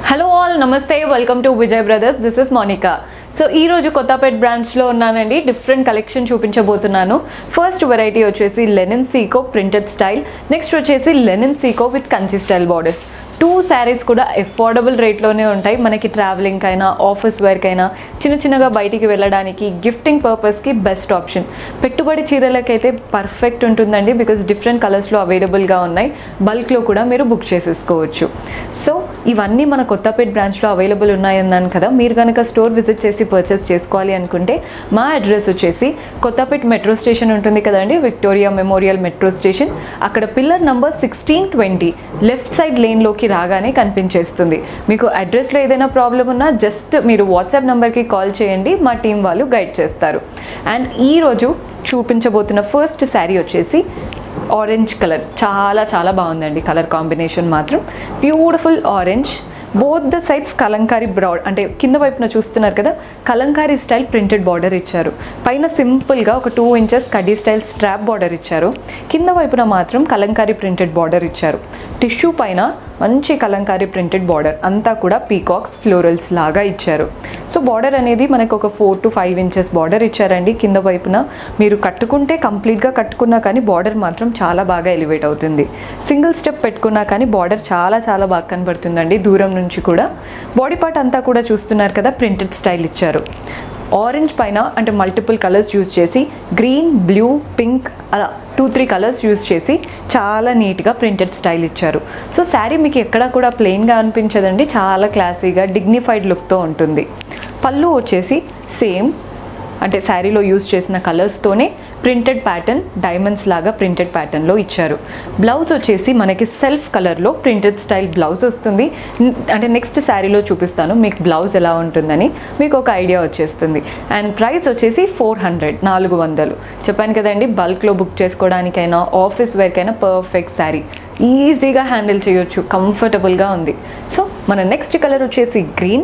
hello all నమస్తే welcome to Vijay brothers this is Monika so ఈ రోజు కొత్తపేట్ బ్రాంచ్లో ఉన్నానండి డిఫరెంట్ కలెక్షన్ చూపించబోతున్నాను ఫస్ట్ వెరైటీ వచ్చేసి లెనిన్ సీకో ప్రింటెడ్ స్టైల్ నెక్స్ట్ వచ్చేసి లెనిన్ సీకో with Kanchi style borders two saris కూడా అఫోర్డబుల్ రేట్లోనే ఉంటాయి మనకి ట్రావెలింగ్ అయినా ఆఫీస్ వేర్క్ అయినా చిన్న చిన్నగా బయటికి వెళ్ళడానికి గిఫ్టింగ్ పర్పస్కి బెస్ట్ ఆప్షన్ పెట్టుబడి చీరలకైతే పర్ఫెక్ట్ ఉంటుందండి బికాస్ డిఫరెంట్ కలర్స్లో అవైలబుల్గా ఉన్నాయి బల్క్లో కూడా మీరు బుక్ చేసేసుకోవచ్చు సో ఇవన్నీ మన కొత్తపేట బ్రాంచ్లో అవైలబుల్ ఉన్నాయన్నాను కదా మీరు కనుక స్టోర్ విజిట్ చేసి పర్చేస్ చేసుకోవాలి అనుకుంటే మా అడ్రస్ వచ్చేసి కొత్తపేట మెట్రో స్టేషన్ ఉంటుంది కదండి విక్టోరియా మెమోరియల్ మెట్రో స్టేషన్ అక్కడ pillar number sixteen twenty left side లేన్లోకి రాగానే కనిపించేస్తుంది మీకు అడ్రస్లో ఏదైనా ప్రాబ్లం ఉన్నా జస్ట్ మీరు వాట్సాప్ నెంబర్కి కాల్ చేయండి మా టీం వాళ్ళు గైడ్ చేస్తారు అండ్ ఈరోజు చూపించబోతున్న ఫస్ట్ శారీ వచ్చేసి ఆరెంజ్ కలర్ చాలా చాలా బాగుందండి కలర్ కాంబినేషన్ మాత్రం beautiful orange both the sides Kalamkari బ్రౌడ్ అంటే కింద వైపున చూస్తున్నారు కదా కలంకారీ స్టైల్ ప్రింటెడ్ బార్డర్ ఇచ్చారు పైన సింపుల్గా ఒక టూ ఇంచెస్ కడ్డీ స్టైల్ స్ట్రాప్ బార్డర్ ఇచ్చారు కింద వైపున మాత్రం కలంకారీ ప్రింటెడ్ బార్డర్ ఇచ్చారు టిష్యూ పైన మంచి కలంకారీ ప్రింటెడ్ బార్డర్ అంతా కూడా పీకాక్స్ ఫ్లోరల్స్ లాగా ఇచ్చారు సో బార్డర్ అనేది మనకు ఒక four to five inches border ఇచ్చారండి కింద వైపున మీరు కట్టుకుంటే కంప్లీట్గా కట్టుకున్నా కానీ బార్డర్ మాత్రం చాలా బాగా ఎలివేట్ అవుతుంది సింగిల్ స్టెప్ పెట్టుకున్నా కానీ బార్డర్ చాలా చాలా బాగా కనబడుతుందండి దూరం నుంచి కూడా బాడీ పార్ట్ అంతా కూడా చూస్తున్నారు కదా ప్రింటెడ్ స్టైల్ ఇచ్చారు ఆరెంజ్ పైన అంటే మల్టిపుల్ కలర్స్ యూజ్ చేసి గ్రీన్ బ్లూ పింక్ అలా టూ త్రీ కలర్స్ యూజ్ చేసి చాలా నీట్గా ప్రింటెడ్ స్టైల్ ఇచ్చారు సో శారీ మీకు ఎక్కడా కూడా ప్లెయిన్గా అనిపించదండి చాలా క్లాసీగా డిగ్నిఫైడ్ లుక్తో ఉంటుంది పళ్ళు వచ్చేసి సేమ్ అంటే శారీలో యూజ్ చేసిన కలర్స్తోనే ప్రింటెడ్ ప్యాటర్న్ డైమండ్స్ లాగా ప్రింటెడ్ ప్యాటర్న్లో ఇచ్చారు బ్లౌజ్ వచ్చేసి మనకి సెల్ఫ్ కలర్లో ప్రింటెడ్ స్టైల్ బ్లౌజ్ వస్తుంది న్- అంటే నెక్స్ట్ శారీలో చూపిస్తాను మీకు బ్లౌజ్ ఎలా ఉంటుందని మీకు ఒక ఐడియా వచ్చేస్తుంది అండ్ ప్రైస్ వచ్చేసి ఫోర్ హండ్రెడ్ నాలుగు వందలు చెప్పాను కదండి బల్క్లో బుక్ చేసుకోవడానికైనా ఆఫీస్ వేర్కైనా పర్ఫెక్ట్ శారీ ఈజీగా హ్యాండిల్ చేయొచ్చు కంఫర్టబుల్గా ఉంది సో మన నెక్స్ట్ కలర్ వచ్చేసి గ్రీన్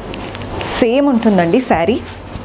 సేమ్ ఉంటుందండి శారీ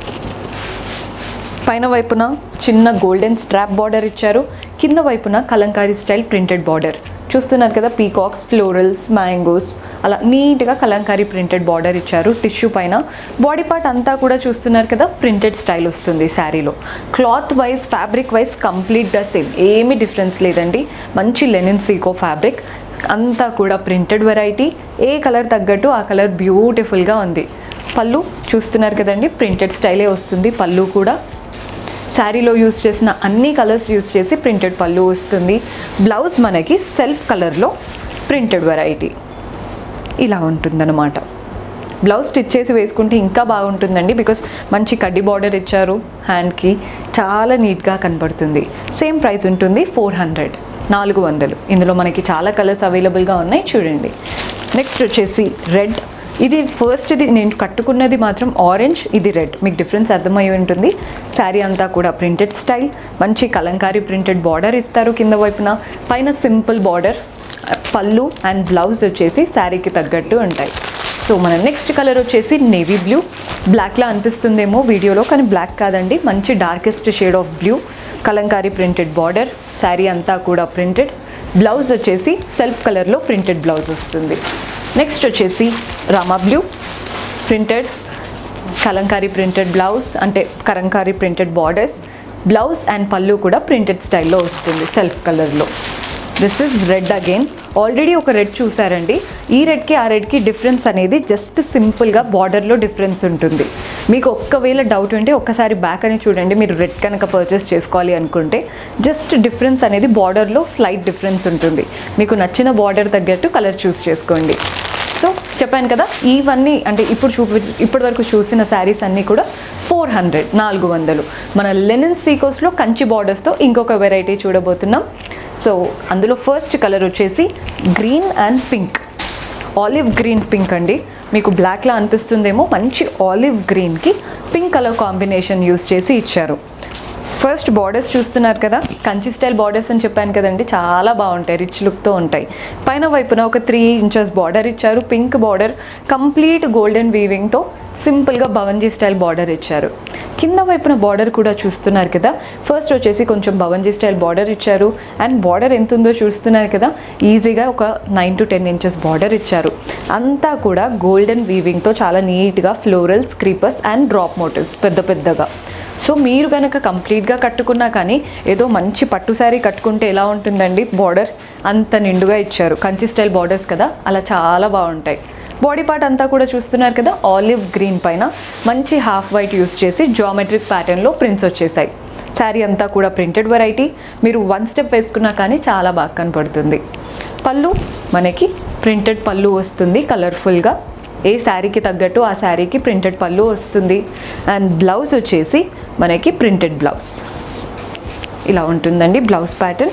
పైన వైపున చిన్న గోల్డెన్ స్ట్రాప్ బార్డర్ ఇచ్చారు కింద వైపున కలంకారీ స్టైల్ ప్రింటెడ్ బార్డర్ చూస్తున్నారు కదా పీకాక్స్ ఫ్లోరల్స్ మ్యాంగోస్ అలా నీట్గా కలంకారీ ప్రింటెడ్ బార్డర్ ఇచ్చారు టిష్యూ పైన బాడీ పార్ట్ అంతా కూడా చూస్తున్నారు కదా ప్రింటెడ్ స్టైల్ వస్తుంది శారీలో క్లాత్ వైజ్ ఫ్యాబ్రిక్ వైజ్ కంప్లీట్గా సేమ్ ఏమీ డిఫరెన్స్ లేదండి మంచి లెనిన్ సీకో ఫ్యాబ్రిక్ అంతా కూడా ప్రింటెడ్ వెరైటీ ఏ కలర్ తగ్గట్టు ఆ కలర్ బ్యూటిఫుల్గా ఉంది పళ్ళు చూస్తున్నారు కదండి ప్రింటెడ్ స్టైలే వస్తుంది పళ్ళు కూడా శారీలో యూస్ చేసిన అన్ని కలర్స్ యూస్ చేసి ప్రింటెడ్ పళ్ళు వస్తుంది బ్లౌజ్ మనకి సెల్ఫ్ కలర్లో ప్రింటెడ్ వెరైటీ ఇలా ఉంటుందన్నమాట బ్లౌజ్ స్టిచ్ చేసి వేసుకుంటే ఇంకా బాగుంటుందండి బికాస్ మంచి కడ్డీ బార్డర్ ఇచ్చారు హ్యాండ్కి చాలా నీట్గా కనబడుతుంది సేమ్ ప్రైస్ ఉంటుంది ఫోర్ హండ్రెడ్ నాలుగు వందలు ఇందులో మనకి చాలా కలర్స్ అవైలబుల్గా ఉన్నాయి చూడండి నెక్స్ట్ వచ్చేసి రెడ్ ఇది ఫస్ట్ ఇది నేను కట్టుకున్నది మాత్రం ఆరెంజ్ ఇది రెడ్ మీకు డిఫరెన్స్ అర్థమై ఉంటుంది శారీ అంతా కూడా ప్రింటెడ్ స్టైల్ మంచి కలంకారీ ప్రింటెడ్ బార్డర్ ఇస్తారు కింద వైపున పైన simple border pallu and blouse వచ్చేసి శారీకి తగ్గట్టు ఉంటాయి సో మన నెక్స్ట్ కలర్ వచ్చేసి నేవీ బ్లూ బ్లాక్లా అనిపిస్తుందేమో వీడియోలో కానీ బ్లాక్ కాదండి మంచి darkest shade of blue Kalamkari printed border sari అంతా కూడా ప్రింటెడ్ బ్లౌజ్ వచ్చేసి సెల్ఫ్ కలర్లో ప్రింటెడ్ బ్లౌజ్ వస్తుంది నెక్స్ట్ వచ్చేసి Rama blue printed Kalamkari printed blouse అంటే Kalamkari printed borders blouse and pallu కూడా ప్రింటెడ్ స్టైల్లో వస్తుంది సెల్ఫ్ కలర్లో this is red again already ఒక రెడ్ చూసారండి ఈ రెడ్కి ఆ రెడ్కి డిఫరెన్స్ అనేది జస్ట్ సింపుల్గా బార్డర్లో డిఫరెన్స్ ఉంటుంది మీకు ఒక్కవేళ డౌట్ ఉంటే ఒక్కసారి బ్యాక్ అని చూడండి మీరు రెడ్ కనుక పర్చేస్ చేసుకోవాలి అనుకుంటే జస్ట్ డిఫరెన్స్ అనేది బార్డర్లో స్లైట్ డిఫరెన్స్ ఉంటుంది మీకు నచ్చిన బార్డర్ తగ్గట్టు కలర్ చూస్ చేసుకోండి సో చెప్పాను కదా ఇవన్నీ అంటే ఇప్పుడు చూపి ఇప్పటి వరకు చూసిన శారీస్ అన్నీ కూడా ఫోర్ హండ్రెడ్ నాలుగు వందలు మన లెనిన్ సీకోస్లో కంచి బార్డర్స్తో ఇంకొక వెరైటీ చూడబోతున్నాం సో అందులో ఫస్ట్ కలర్ వచ్చేసి green and pink olive green pink అండి మీకు బ్లాక్లా అనిపిస్తుందేమో మంచి ఆలివ్ గ్రీన్కి పింక్ కలర్ కాంబినేషన్ యూస్ చేసి ఇచ్చారు ఫస్ట్ బార్డర్స్ చూస్తున్నారు కదా కంచి స్టైల్ బార్డర్స్ అని చెప్పాను కదండి చాలా బాగుంటాయి రిచ్ లుక్తో ఉంటాయి పైన వైపున ఒక త్రీ ఇంచెస్ బార్డర్ ఇచ్చారు పింక్ బార్డర్ కంప్లీట్ గోల్డెన్ వీవింగ్తో సింపుల్గా భవన్జీ స్టైల్ బార్డర్ ఇచ్చారు కింద వైపున బార్డర్ కూడా చూస్తున్నారు కదా ఫస్ట్ వచ్చేసి కొంచెం భవన్జీ స్టైల్ బార్డర్ ఇచ్చారు అండ్ బార్డర్ ఎంత ఉందో చూస్తున్నారు కదా ఈజీగా ఒక nine to ten inches border ఇచ్చారు అంతా కూడా గోల్డెన్ వీవింగ్తో చాలా నీట్గా florals creepers and drop motifs పెద్ద పెద్దగా సో మీరు కనుక కంప్లీట్గా కట్టుకున్నా కానీ ఏదో మంచి పట్టు శారీ కట్టుకుంటే ఎలా ఉంటుందండి బార్డర్ అంత నిండుగా ఇచ్చారు కంచి స్టైల్ బార్డర్స్ కదా అలా చాలా బాగుంటాయి బాడీ పార్ట్ అంతా కూడా చూస్తున్నారు కదా ఆలివ్ గ్రీన్ పైన మంచి హాఫ్ వైట్ యూస్ చేసి జామెట్రిక్ ప్యాటర్న్లో ప్రింట్స్ వచ్చేసాయి శారీ అంతా కూడా ప్రింటెడ్ వెరైటీ మీరు వన్ స్టెప్ వేసుకున్నా కానీ చాలా బాగా కనపడుతుంది పళ్ళు మనకి ప్రింటెడ్ పళ్ళు వస్తుంది కలర్ఫుల్గా ఏ శారీకి తగ్గట్టు ఆ శారీకి ప్రింటెడ్ పళ్ళు వస్తుంది అండ్ బ్లౌజ్ వచ్చేసి మనకి ప్రింటెడ్ బ్లౌజ్ ఇలా ఉంటుందండి బ్లౌజ్ ప్యాటర్న్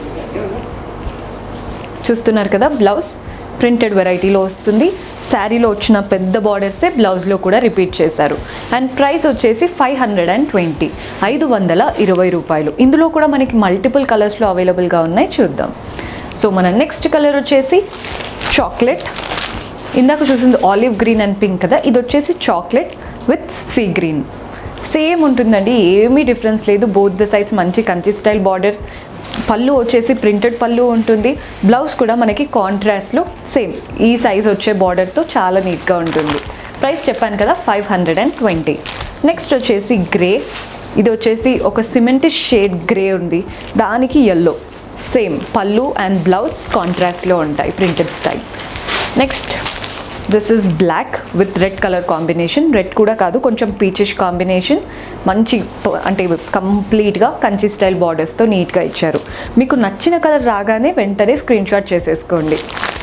చూస్తున్నారు కదా బ్లౌజ్ ప్రింటెడ్ వెరైటీలో వస్తుంది శారీలో వచ్చిన పెద్ద బార్డర్సే బ్లౌజ్లో కూడా రిపీట్ చేశారు అండ్ ప్రైస్ వచ్చేసి ఫైవ్ హండ్రెడ్ అండ్ ట్వంటీ ఐదు వందల ఇరవై రూపాయలు ఇందులో కూడా మనకి మల్టిపుల్ కలర్స్లో అవైలబుల్గా ఉన్నాయి చూద్దాం సో మన నెక్స్ట్ కలర్ వచ్చేసి చాక్లెట్ ఇందాక చూసింది ఆలివ్ గ్రీన్ అండ్ పింక్ కదా ఇది వచ్చేసి chocolate with sea green same ఉంటుందండి ఏమీ డిఫరెన్స్ లేదు బోత్ ద సైడ్స్ మంచి కంచి స్టైల్ బార్డర్స్ పళ్ళు వచ్చేసి ప్రింటెడ్ పళ్ళు ఉంటుంది బ్లౌజ్ కూడా మనకి కాంట్రాస్ట్లో సేమ్ ఈ సైజ్ వచ్చే బార్డర్తో చాలా నీట్గా ఉంటుంది ప్రైస్ చెప్పాను కదా five hundred and twenty next వచ్చేసి గ్రే ఇది వచ్చేసి ఒక సిమెంటిష్ షేడ్ గ్రే ఉంది దానికి yellow same pallu and blouse కాంట్రాస్ట్లో ఉంటాయి printed style next this is black with red colour combination red కూడా కాదు కొంచెం పీచిష్ కాంబినేషన్ మంచి ప- అంటే కంప్లీట్గా కంచి స్టైల్ బార్డర్స్తో నీట్గా ఇచ్చారు మీకు నచ్చిన కలర్ రాగానే వెంటనే స్క్రీన్ షాట్ చేసేసుకోండి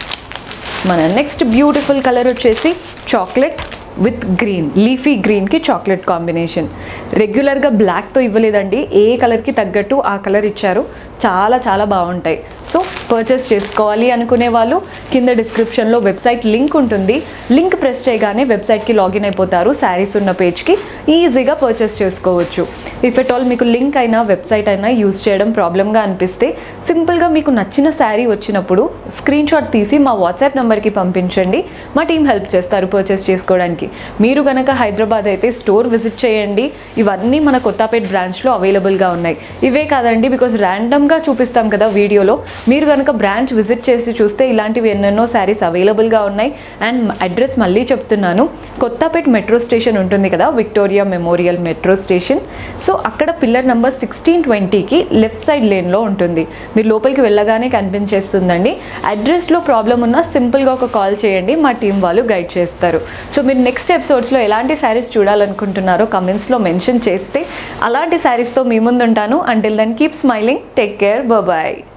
మన నెక్స్ట్ బ్యూటిఫుల్ కలర్ వచ్చేసి చాక్లెట్ విత్ గ్రీన్ లీఫీ గ్రీన్కి చాక్లెట్ కాంబినేషన్ రెగ్యులర్గా బ్లాక్తో ఇవ్వలేదండి ఏ కలర్కి తగ్గట్టు ఆ కలర్ ఇచ్చారు చాలా చాలా బాగుంటాయి సో పర్చేస్ చేసుకోవాలి అనుకునే వాళ్ళు కింద డిస్క్రిప్షన్లో వెబ్సైట్ లింక్ ఉంటుంది లింక్ ప్రెస్ చేయగానే వెబ్సైట్కి లాగిన్ అయిపోతారు శారీస్ ఉన్న పేజ్కి ఈజీగా పర్చేస్ చేసుకోవచ్చు ఇఫ్ ఎట్ ఆల్ మీకు లింక్ అయినా వెబ్సైట్ అయినా యూజ్ చేయడం ప్రాబ్లమ్గా అనిపిస్తే సింపుల్గా మీకు నచ్చిన శారీ వచ్చినప్పుడు స్క్రీన్ షాట్ తీసి మా వాట్సాప్ నెంబర్కి పంపించండి మా టీం హెల్ప్ చేస్తారు పర్చేస్ చేసుకోవడానికి మీరు కనుక హైదరాబాద్ అయితే స్టోర్ విజిట్ చేయండి ఇవన్నీ మన కొత్తపేట్ బ్రాంచ్లో అవైలబుల్గా ఉన్నాయి ఇవే కాదండి బికాజ్ ర్యాండమ్గా చూపిస్తాం కదా వీడియోలో మీరు కనుక బ్రాంచ్ విజిట్ చేసి చూస్తే ఇలాంటివి ఎన్నెన్నో శారీస్ అవైలబుల్గా ఉన్నాయి అండ్ అడ్రస్ మళ్ళీ చెప్తున్నాను కొత్తపేట్ మెట్రో స్టేషన్ ఉంటుంది కదా Victoria memorial metro station so అక్కడ పిల్లర్ నెంబర్ సిక్స్టీన్ ట్వంటీకి లెఫ్ట్ సైడ్ లేన్లో ఉంటుంది మీరు లోపలికి వెళ్ళగానే కనిపించేస్తుందండి అడ్రస్లో ప్రాబ్లం ఉన్నా సింపుల్గా ఒక కాల్ చేయండి మా టీం వాళ్ళు గైడ్ చేస్తారు సో మీరు నెక్స్ట్ ఎపిసోడ్స్లో ఎలాంటి శారీస్ చూడాలనుకుంటున్నారో కమెంట్స్లో మెన్షన్ చేస్తే అలాంటి శారీస్తో మీ ముందు ఉంటాను until then keep smiling take care bye